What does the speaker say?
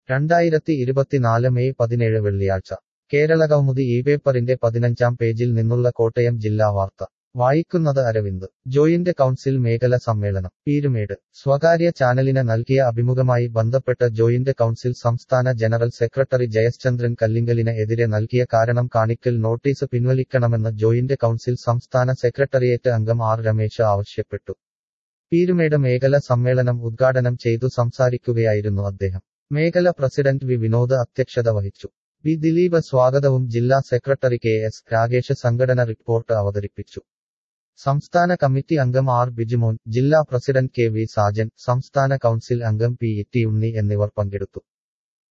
രണ്ടായിരത്തി ഇരുപത്തിനാല് മെയ് പതിനേഴ് വെള്ളിയാഴ്ച കേരള കൗമുദി ഈ പേപ്പറിന്റെ പതിനഞ്ചാം പേജിൽ നിന്നുള്ള കോട്ടയം ജില്ലാ വാർത്ത വായിക്കുന്നത് അരവിന്ദ് ജോയിന്റ് കൗൺസിൽ മേഖല സമ്മേളനം പീരുമേട് സ്വകാര്യ ചാനലിന് നൽകിയ അഭിമുഖമായി ബന്ധപ്പെട്ട് ജോയിന്റ് കൗൺസിൽ സംസ്ഥാന ജനറൽ സെക്രട്ടറി ജയശ്ചന്ദ്രൻ കല്ലിങ്കലിന് എതിരെ നൽകിയ കാരണം കാണിക്കൽ നോട്ടീസ് പിൻവലിക്കണമെന്ന് ജോയിന്റ് കൗൺസിൽ സംസ്ഥാന സെക്രട്ടറിയേറ്റ് അംഗം ആർ രമേശ് ആവശ്യപ്പെട്ടു പീരുമേട് മേഖല സമ്മേളനം ഉദ്ഘാടനം ചെയ്തു സംസാരിക്കുകയായിരുന്നു അദ്ദേഹം മേഖല പ്രസിഡന്റ് വി വിനോദ് അധ്യക്ഷത വഹിച്ചു വി ദിലീപ് സ്വാഗതവും ജില്ലാ സെക്രട്ടറി കെ എസ് രാകേഷ് സംഘടന റിപ്പോർട്ട് അവതരിപ്പിച്ചു സംസ്ഥാന കമ്മിറ്റി അംഗം ആർ ബിജിമോൻ ജില്ലാ പ്രസിഡന്റ് കെ വി സാജൻ സംസ്ഥാന കൗൺസിൽ അംഗം പി ടി ഉണ്ണി എന്നിവർ പങ്കെടുത്തു